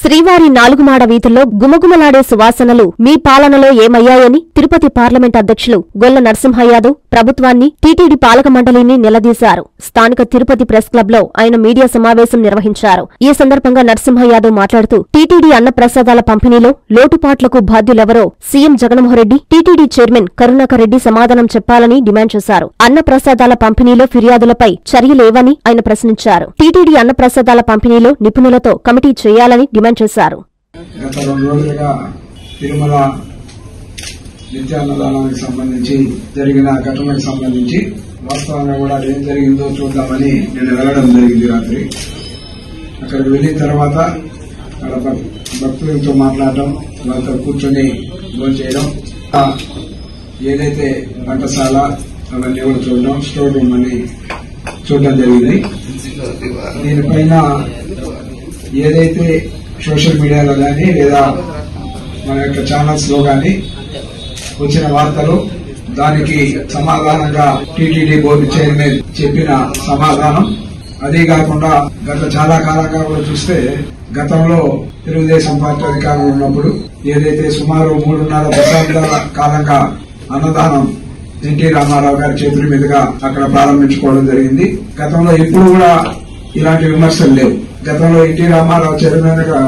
శ్రీవారి నాలుగుమాడ వీధుల్లో గుమగుమలాడే సువాసనలు మీ పాలనలో ఏమయ్యాయని తిరుపతి పార్లమెంట్ అధ్యక్షులు గొల్ల నరసింహయాదవ్ ప్రభుత్వాన్ని టీటీడీ పాలక మండలిని నిలదీశారు స్థానిక తిరుపతి ప్రెస్ క్లబ్ లో ఆయన మీడియా సమావేశం నిర్వహించారు ఈ సందర్భంగా నరసింహయాదవ్ మాట్లాడుతూ టీటీడీ అన్నప్రసాదాల పంపిణీలో లోటుపాట్లకు బాధ్యులెవరో CM Jaganmohan Reddy TTD chairman Karunakar Reddy సమాధానం చెప్పాలని డిమాండ్ చేశారు అన్నప్రసాదాల పంపిణీలో ఫిర్యాదులపై చర్యలేవని ఆయన ప్రశ్నించారు టీటీడీ అన్నప్రసాదాల పంపిణీలో నిపుణులతో కమిటీ చేయాలని డిమాండ్ చేశారు గత రెండు రోజులుగా తిరుమల నిత్యాన్నదానానికి సంబంధించి జరిగిన ఘటనకు సంబంధించి వాస్తవంగా కూడా ఏం జరిగిందో చూద్దామని నేను వెళ్ళడం జరిగింది రాత్రి అక్కడికి వెళ్ళిన తర్వాత అక్కడ భక్- భక్తులతో మాట్లాడటం వాళ్ళతో కూర్చొని భోజనం చేయడం ఆ ఏదైతే వంటశాల అవన్నీ కూడా చూడడం స్టోర్ రూమ్ అని చూడడం జరిగింది దీనిపైన ఏదైతే సోషల్ మీడియాలో కానీ లేదా మన యొక్క ఛానల్స్ లో కానీ వచ్చిన వార్తలు దానికి సమాధానంగా టీటీడీ బోర్డు చైర్మన్ చెప్పిన సమాధానం అదే కాకుండా గత చాలా కాలంగా కూడా చూస్తే గతంలో తెలుగుదేశం పార్టీ అధికారంలో ఉన్నప్పుడు ఏదైతే సుమారు మూడున్నర దశాబ్దాల కాలంగా అన్నదానం ఎన్టీ రామారావు గారి చేతుల మీదుగా అక్కడ ప్రారంభించుకోవడం జరిగింది గతంలో ఎప్పుడు కూడా ఇలాంటి విమర్శలు లేవు గతంలో ఎన్టీ రామారావు చైర్మన్ గా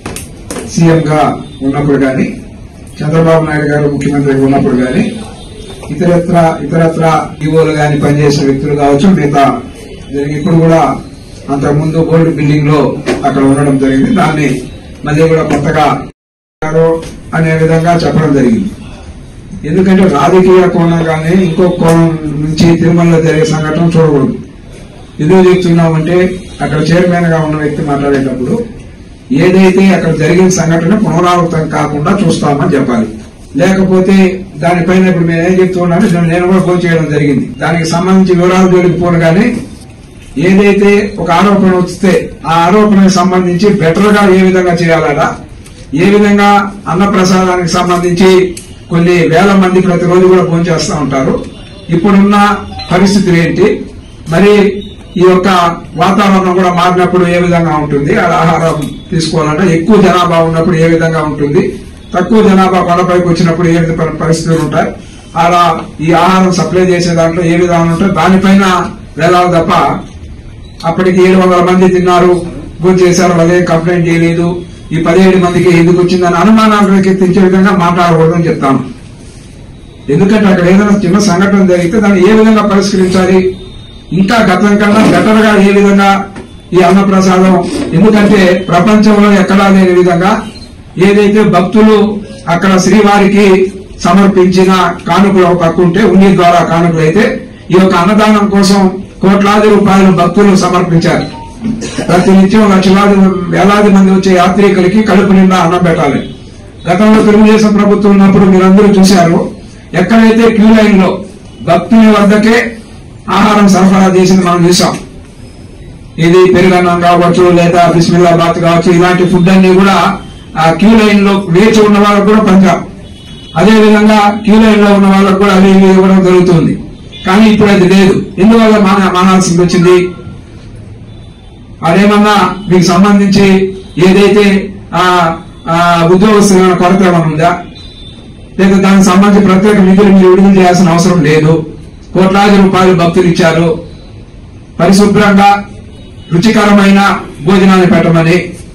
సీఎం గా ఉన్నప్పుడు గాని చంద్రబాబు నాయుడు గారు ముఖ్యమంత్రిగా ఉన్నప్పుడు గాని ఇతరత్ర ఇతరత్ర ఈవోలు గాని పనిచేసిన వ్యక్తులు కావచ్చు మిగతా జరిగి ఇప్పుడు కూడా అంతకుముందు గోల్డ్ బిల్డింగ్ లో అక్కడ ఉండడం జరిగింది దాన్ని మళ్ళీ కూడా కొత్తగా చేశారు అనే విధంగా చెప్పడం జరిగింది ఎందుకంటే రాజకీయ కోణం కానీ ఇంకో కోణం నుంచి తిరుమలలో జరిగే సంఘటన చూడకూడదు ఎందుకు చెప్తున్నామంటే అక్కడ చైర్మన్ గా ఉన్న వ్యక్తి మాట్లాడేటప్పుడు ఏదైతే అక్కడ జరిగిన సంఘటన పునరావృతం కాకుండా చూస్తామని చెప్పాలి లేకపోతే దానిపైన ఇప్పుడు మేము ఏం చెప్తున్నామంటే నేను- నేను కూడా ఫోన్ చేయడం జరిగింది దానికి సంబంధించి వివరాలు జోలికి పోను కానీ ఏదైతే ఒక ఆరోపణ వస్తే ఆ ఆరోపణకు సంబంధించి బెటర్ గా ఏ విధంగా చేయాలట ఏ విధంగా అన్నప్రసాదానికి సంబంధించి కొన్ని వేల మంది ప్రతిరోజు కూడా ఫోన్ చేస్తూ ఉంటారు ఇప్పుడున్న పరిస్థితులు ఏంటి మరి ఈ యొక్క వాతావరణం కూడా మారినప్పుడు ఏ విధంగా ఉంటుంది ఆ ఆహారం తీసుకోవాలంటే ఎక్కువ జనాభా ఉన్నప్పుడు ఏ విధంగా ఉంటుంది తక్కువ జనాభా కొండపైకి వచ్చినప్పుడు ఏ విధ పరి- పరిస్థితులు ఉంటాయి అలా ఈ ఆహారం సప్లై చేసే దాంట్లో ఏ విధానం ఉంటాయి దానిపైన వెళ్ళాలి తప్ప అప్పటికి ఏడు వందల మంది తిన్నారు భోజనం చేశారు అదే కంప్లైంట్ చేయలేదు ఈ పదిహేడు మందికి ఎందుకు వచ్చిందని అనుమానాలు రేకెత్తించే విధంగా మాట్లాడకూడదని చెప్తాను ఎందుకంటే అక్కడ ఏదైనా చిన్న సంఘటన జరిగితే దాన్ని ఏ విధంగా పరిష్కరించాలి ఇంకా గతం కన్నా బెటర్ గా ఏ విధంగా ఈ అన్నప్రసాదం ఎందుకంటే ప్రపంచంలో ఎక్కడా లేని విధంగా ఏదైతే భక్తులు అక్కడ శ్రీవారికి సమర్పించిన కానుకలు ఒక హక్కు ఉంటే ఉండి ద్వారా కానుకలు అయితే ఈ యొక్క అన్నదానం కోసం కోట్లాది రూపాయలు భక్తులు సమర్పించారు ప్రతి నిత్యం లక్షలాది వేలాది మంది వచ్చే యాత్రికులకి కడుపు నిండా అన్నం పెట్టాలి గతంలో తెలుగుదేశం ప్రభుత్వం ఉన్నప్పుడు మీరందరూ చూశారు ఎక్కడైతే క్యూ లైన్ లో భక్తుని వద్దకే ఆహారం సరఫరా చేసింది మనం చూసాం ఇది పెరుగన్నం కావచ్చు లేదా బిస్మిల్లాబాద్ కావచ్చు ఇలాంటి ఫుడ్ అన్ని కూడా ఆ క్యూ లైన్ లో వేచి ఉన్న వాళ్ళకు కూడా పంచాం అదే విధంగా క్యూ లైన్ లో ఉన్న వాళ్ళకు కూడా అవి ఇవి ఇవ్వడం జరుగుతుంది కానీ ఇప్పుడు అది లేదు ఎందువల్ల మాన మానాల్సింది వచ్చింది అదేమన్నా మీకు సంబంధించి ఏదైతే ఆ ఆ, ఉద్యోగస్తుల కొరత ఏమైనా ఉందా లేదా దానికి సంబంధించి ప్రత్యేక నిధులు మీరు విడుదల చేయాల్సిన అవసరం లేదు కోట్లాది రూపాయలు భక్తులు ఇచ్చారు పరిశుభ్రంగా రుచికరమైన భోజనాన్ని పెట్టమని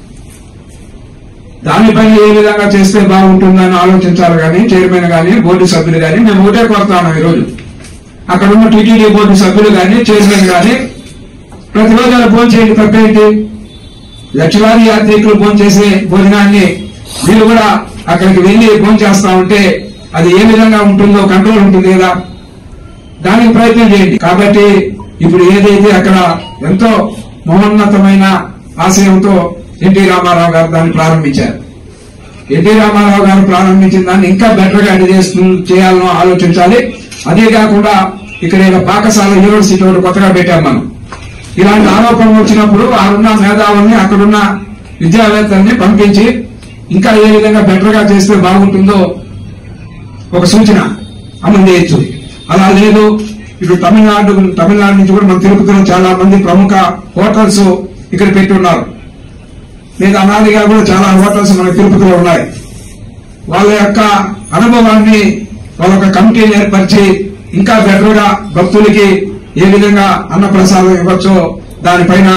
దానిపైన ఏ విధంగా చేస్తే బాగుంటుందని ఆలోచించాలి కానీ చైర్మన్ గాని బోర్డు సభ్యులు గాని మేము ఒకటే కోరుతాను ఈరోజు అక్కడ ఉన్న టీటీడీ బోర్డు సభ్యులు గాని చైర్మన్ గాని ప్రతిరోజు అలా భోజనం చేయండి తప్పేంటి లక్షలాది యాత్రికులు భోజనం చేసే భోజనాన్ని మీరు కూడా అక్కడికి వెళ్లి భోజనం చేస్తా ఉంటే అది ఏ విధంగా ఉంటుందో కంట్రోల్ ఉంటుంది కదా దానికి ప్రయత్నం చేయండి కాబట్టి ఇప్పుడు ఏదైతే అక్కడ ఎంతో మహోన్నతమైన ఆశయంతో ఎన్టీ రామారావు గారు దాన్ని ప్రారంభించారు ఎన్టీ రామారావు గారు ప్రారంభించిన దాన్ని ఇంకా బెటర్ గా ఎట్లా చేస్తూ చేయాలనో ఆలోచించాలి అదే కాకుండా ఇక్కడ ఏదో పాకశాల యూనివర్సిటీ ఒకటి కొత్తగా పెట్టాం మనం ఇలాంటి ఆరోపణలు వచ్చినప్పుడు ఆడున్న మేధావుల్ని అక్కడున్న విద్యావేత్తల్ని పంపించి ఇంకా ఏ విధంగా బెటర్ గా చేస్తే బాగుంటుందో ఒక సూచన అమలు చేయొచ్చు అలా లేదు ఇప్పుడు తమిళనాడు తమిళనాడు నుంచి కూడా మన తిరుపతిలో చాలా మంది ప్రముఖ హోటల్స్ ఇక్కడ పెట్టి ఉన్నారు మీద అనాదిగా కూడా చాలా హోటల్స్ మన తిరుపతిలో ఉన్నాయి వాళ్ళ యొక్క అనుభవాన్ని వాళ్ళ యొక్క కమిటీని ఏర్పరిచి ఇంకా బెటర్ గా భక్తులకి ఏ విధంగా అన్నప్రసాదం ఇవ్వచ్చో దానిపైన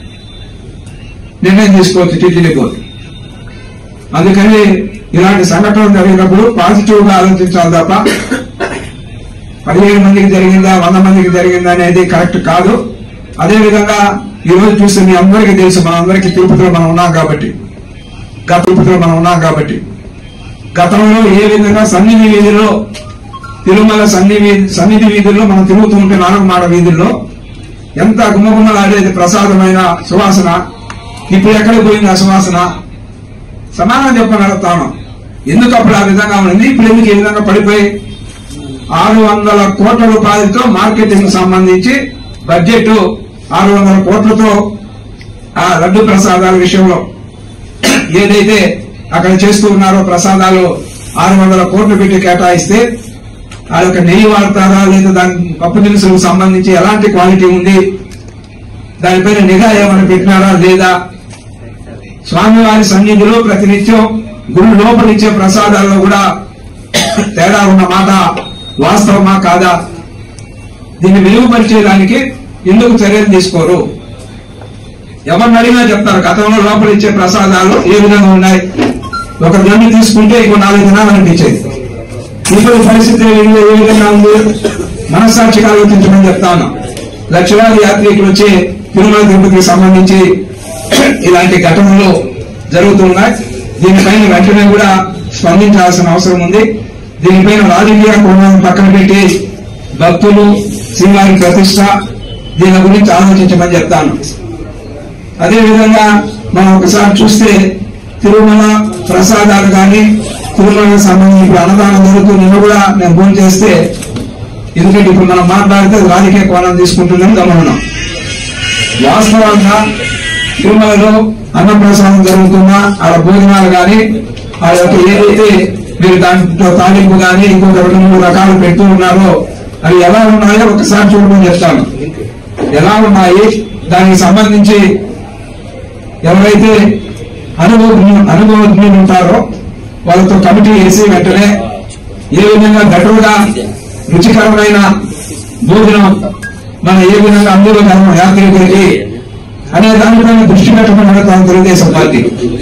నిర్ణయం తీసుకోవచ్చు టీటీడీ బోర్డు అందుకని ఇలాంటి సంఘటనలు జరిగినప్పుడు పాజిటివ్ గా ఆలోచించాలి తప్ప పదిహేను మందికి జరిగిందా వంద మందికి జరిగిందా అనేది కరెక్ట్ కాదు అదే విధంగా ఈ రోజు చూస్తే మీ అందరికీ తెలుసు మన అందరికీ తిరుపతిలో మనం ఉన్నాం కాబట్టి గత తిరుపతిలో మనం ఉన్నాం కాబట్టి గతంలో ఏ విధంగా సన్నిధి వీధిలో తిరుమల సన్నిధి సన్నిధి వీధుల్లో మనం తిరుగుతూ ఉంటే నానకమాడ వీధుల్లో ఎంత గుమ్మగుమ్మలాడేది ప్రసాదమైన సువాసన ఇప్పుడు ఎక్కడ పోయింది ఆ సువాసన సమానం చెప్పని అడుగుతాను ఎందుకు అప్పుడు ఆ విధంగా ఉంది ఇప్పుడు ఎందుకు ఈ విధంగా పడిపోయి ఆరు వందల కోట్ల రూపాయలతో మార్కెటింగ్ సంబంధించి బడ్జెట్ ఆరు వందల కోట్లతో ఆ లడ్డు ప్రసాదాల విషయంలో ఏదైతే అక్కడ చేస్తూ ఉన్నారో ప్రసాదాలు ఆరు వందల కోట్లు పెట్టి కేటాయిస్తే ఆ యొక్క నెయ్యి వాడతారా లేదా దాని పప్పు దినుసులకు సంబంధించి ఎలాంటి క్వాలిటీ ఉంది దానిపైన నిఘా ఏమైనా పెట్టినారా లేదా స్వామివారి సన్నిధిలో ప్రతినిత్యం గుడి లోపల ఇచ్చే ప్రసాదాల్లో కూడా తేడా ఉన్న మాట వాస్తవమా కాదా దీన్ని మెరుగుపరిచేదానికి ఎందుకు చర్యలు తీసుకోరు ఎవరిని అడిగినా చెప్తారు గతంలో లోపల ఇచ్చే ప్రసాదాలు ఏ విధంగా ఉన్నాయి ఒక గంట తీసుకుంటే ఇంకో నాలుగు దినాలు అనిపించేది ఇప్పుడు పరిస్థితి ఏ ఏ విధంగా ఉంది మనస్సాక్షిగా ఆలోచించమని చెప్తాను లక్షలాది యాత్రికులు వచ్చి తిరుమల తిరుపతికి సంబంధించి ఇలాంటి ఘటనలు జరుగుతున్నాయి దీనిపైన వెంటనే కూడా స్పందించాల్సిన అవసరం ఉంది దీనిపైన రాజకీయ కోణాలను పక్కన పెట్టి భక్తులు శ్రీవారి ప్రతిష్ట దీని గురించి ఆలోచించమని చెప్తాను అదే విధంగా మనం ఒకసారి చూస్తే తిరుమల ప్రసాదాలు కానీ తిరుమలకు సంబంధించి ఇప్పుడు అన్నదానం జరుగుతూ నిన్న కూడా నేను ఫోన్ చేస్తే ఎందుకంటే ఇప్పుడు మనం మాట్లాడితే అది రాజకీయ కోణం తీసుకుంటుందని గమనం వాస్తవంగా తిరుమలలో అన్నప్రసాదం జరుగుతున్నా ఆ భోజనాలు కానీ ఆ యొక్క ఏదైతే మీరు దాంట్లో తాలింపు కానీ ఇంకొక రెండు మూడు రకాలు పెడుతూ ఉన్నారో అవి ఎలా ఉన్నాయో ఒకసారి చూడమని చెప్తాను ఎలా ఉన్నాయి దానికి సంబంధించి ఎవరైతే అనుభవ అనుభవజ్ఞులు ఉంటారో వాళ్ళతో కమిటీ వేసి వెంటనే ఏ విధంగా బెటర్గా రుచికరమైన భోజనం మనం ఏ విధంగా అందుకోగలం యాత్రికులకి అనే దానిపైన దృష్టి పెట్టమని అడుగుతాం తెలుగుదేశం పార్టీ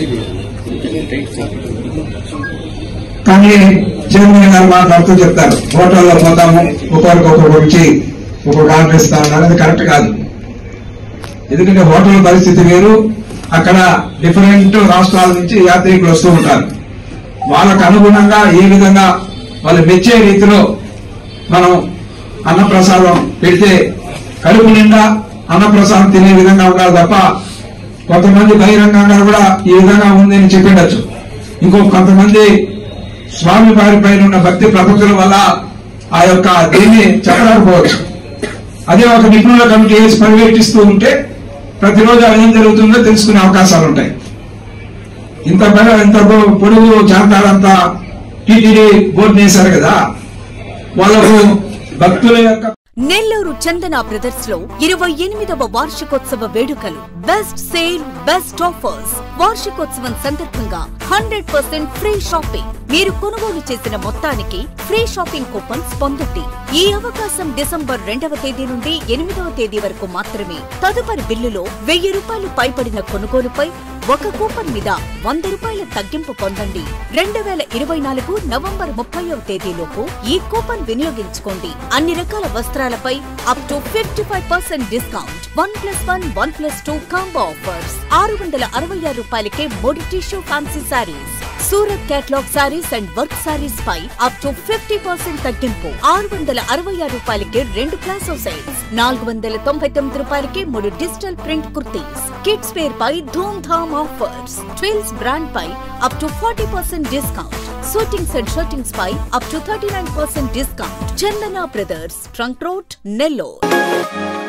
కానీ చైర్మన్ గారు మాట్లాడుతూ చెప్తారు హోటల్లో పోతాము ఒక్కొక్కరికి ఒక్కొక్క వచ్చి ఒక్కొక్క ఆర్డర్ ఇస్తా ఉన్నారు అది కరెక్ట్ కాదు ఎందుకంటే హోటల్ పరిస్థితి వేరు అక్కడ డిఫరెంట్ రాష్ట్రాల నుంచి యాత్రికులు వస్తూ ఉంటారు వాళ్ళకు అనుగుణంగా ఏ విధంగా వాళ్ళు మెచ్చే రీతిలో మనం అన్నప్రసాదం పెడితే కడుపు నిండా అన్నప్రసాదం తినే విధంగా ఉండాలి తప్ప కొంతమంది బహిరంగంగా కూడా ఈ విధంగా ఉంది అని చెప్పిండొచ్చు ఇంకో కొంతమంది స్వామి వారి పైన ఉన్న భక్తి ప్రపంచుల వల్ల ఆ యొక్క దీన్ని చెప్పలేకపోవచ్చు అదే ఒక నిపుణుల కమిటీ వేసి పర్యవేక్షిస్తూ ఉంటే ప్రతిరోజు అది ఏం జరుగుతుందో తెలుసుకునే అవకాశాలు ఉంటాయి ఇంత పెద్ద ఇంత పొ- పొడుగు జాతాలంతా టీటీడీ బోర్డు వేశారు కదా వాళ్ళకు భక్తుల యొక్క నెల్లూరు చందన బ్రదర్స్ లో ఇరవై ఎనిమిదవ వార్షికోత్సవ వేడుకలు బెస్ట్ సేల్ బెస్ట్ ఆఫర్స్ వార్షికోత్సవం సందర్భంగా హండ్రెడ్ పర్సెంట్ ఫ్రీ షాపింగ్ మీరు కొనుగోలు చేసిన మొత్తానికి ఫ్రీ షాపింగ్ కూపన్స్ పొందండి ఈ అవకాశం డిసెంబర్ రెండవ తేదీ నుండి ఎనిమిదవ తేదీ వరకు మాత్రమే తదుపరి బిల్లులో వెయ్యి రూపాయలు పైబడిన కొనుగోలుపై ఒక కూపన్ మీద వంద రూపాయల తగ్గింపు పొందండి రెండు వేల ఇరవై నాలుగు నవంబర్ ముప్పైవ తేదీలోపు ఈ కూపన్ వినియోగించుకోండి అన్ని రకాల వస్త్రాలపై up to fifty five percent discount one plus one one plus two combo offers ఆరు వందల అరవై ఆరు రూపాయలకే మూడు tissue fancy sarees Surat catalogue sarees and work sarees పై అప్ టు ఫిఫ్టీ పర్సెంట్ తగ్గింపు ఆరు వందల అరవై ఆరు రూపాయలకి రెండు ప్లాసో సెట్స్ నాలుగు వందల తొంభై తొమ్మిది రూపాయలకి మూడు digital print kurtis kids wear పై ధూమ్ ధామ్ ఆఫర్స్ ట్విల్స్ బ్రాండ్ పై up to forty percent discount suitings and shirtings పై up to thirty nine percent discount Chandana Brothers Trunk Road Nellore